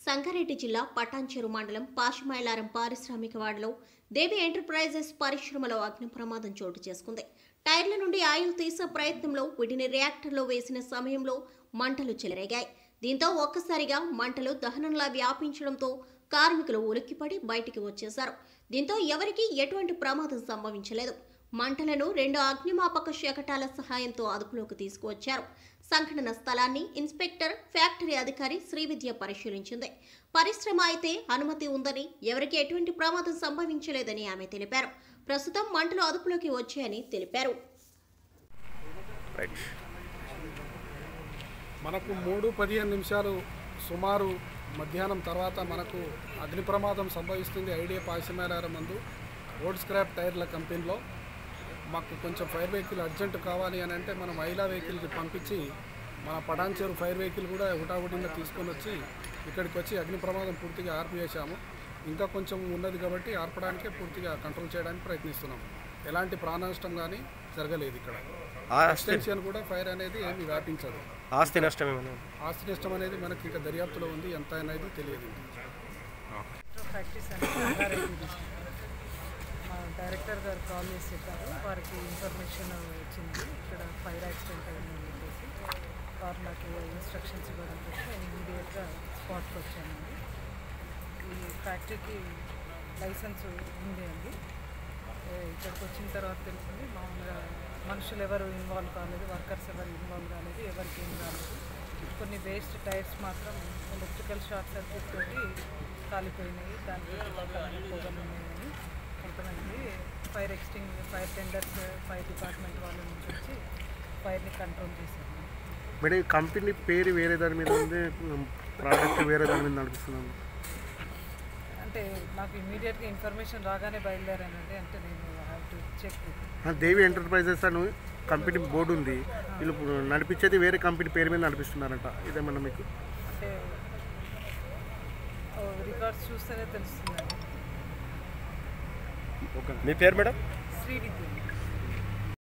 సంగారెడ్డి జిల్లా పటాన్చెరు మండలం పాషమైలారం పారిశ్రామిక వాడలో దేవి ఎంటర్ప్రైజెస్ పరిశ్రమలో అగ్ని ప్రమాదం చోటు చేసుకుంది టైర్ల నుండి ఆయిల్ తీసే ప్రయత్నంలో వీటిని రియాక్టర్లో వేసిన సమయంలో మంటలు చెలరేగాయి దీంతో ఒక్కసారిగా మంటలు దహనంలా వ్యాపించడంతో కార్మికులు ఉలిక్కిపడి బయటికి వచ్చేశారు దీంతో ఎవరికీ ఎటువంటి ప్రమాదం సంభవించలేదు మంటలను రెండు అగ్నిమాపక శకటాల సహాయంతో అదుపులోకి తీసుకువచ్చారు సంఘటన స్థలాన్ని ఇన్స్పెక్టర్ ఫ్యాక్టరీ అధికారి శ్రీవిద్య పరిశీలించింది పరిశ్రమ అయితే అనుమతి ఉందని ఎవరికి ఎటువంటి ప్రమాదం సంభవించలేదని ఆమె తెలిపారు ప్రస్తుతం మంటలు అదుపులోకి వచ్చాయని తెలిపారు రైట్ మనకు మూడు పదిహేను నిమిషాలు సుమారు మధ్యాహ్నం తర్వాత మనకు అగ్ని ప్రమాదం సంభవిస్తుంది ఐడియా పాసిమేరారం మందు రోడ్ స్క్రాప్ టైర్ల కంపెనీలో మాకు కొంచెం ఫైర్ వెహికల్ అర్జెంట్ కావాలి అని అంటే మనం ఐలా వెహికల్కి పంపించి మన పటాన్చేరు ఫైర్ వెహికల్ కూడా హుటాహుటిగా తీసుకొని వచ్చి ఇక్కడికి వచ్చి అగ్ని ప్రమాదం పూర్తిగా ఆర్పివేశాము ఇంకా కొంచెం ఉన్నది కాబట్టి ఆర్పడానికే పూర్తిగా కంట్రోల్ చేయడానికి ప్రయత్నిస్తున్నాం ఎలాంటి ప్రాణ నష్టం కానీ జరగలేదు ఇక్కడ ఆస్తి ఎక్స్టెన్షన్ కూడా ఫైర్ అనేది ఏమి వ్యాపించదు ఆస్తి నష్టం ఏమైనా ఆస్తి నష్టం అనేది మనకి ఇంకా దర్యాప్తులో ఉంది ఎంత అనేది తెలియదు ప్రాక్టీస్ అని రంగారెడ్డి డిస్ట్రిక్ట్ మా డైరెక్టర్ గారు కాల్ చేసి చెప్పారు వారికి ఇన్ఫర్మేషన్ వచ్చింది ఇక్కడ ఫైర్ యాక్సిడెంట్ అయిందని చెప్పేసి వారు నాకు ఇన్స్ట్రక్షన్స్ ఇవ్వడం తోటి నేను ఇమీడియట్గా స్పాట్కి వచ్చానండి ఈ ఫ్యాక్టరీకి లైసెన్స్ ఉంది అండి ఏ, ఇక్కడికి వచ్చిన తర్వాత తెలిసింది మామూలుగా మనుషులు ఎవరు ఇన్వాల్వ్ కాలేదు వర్కర్స్ ఎవరు ఇన్వాల్వ్ కాలేదు ఎవరికి ఏం కాలేదు కొన్ని వేస్ట్ టైర్స్ మాత్రం ఎలక్ట్రికల్ షార్ట్ సర్క్యూట్ తోటి కాలిపోయినాయి దానికి కొంతమంది పొగలు ఉన్నాయని కొంతమంది fire extinguisher fire tenders fire department వాళ్ళ నుంచి వచ్చి ఫైర్ని కంట్రోల్ చేశారు మేడం ఈ కంపెనీ పేరు వేరే దాని మీద ఉంది ప్రోడక్ట్ వేరే దాని మీద నడిపిస్తున్నాను అంటే నాకు ఇమీడియట్గా ఇన్ఫర్మేషన్ రాగానే బయలుదేరానండి అంటే నేను have to check Devi enterprises అని కంపెనీ బోర్డు ఉంది వీళ్ళు ఇప్పుడు నడిపించేది వేరే కంపెనీ పేరు మీద నడిపిస్తున్నారంట ఇదేమన్నా మీకు అంటే రికార్డ్స్ చూస్తేనే తెలుస్తుందండి మీ పేరు మేడం శ్రీ విద్య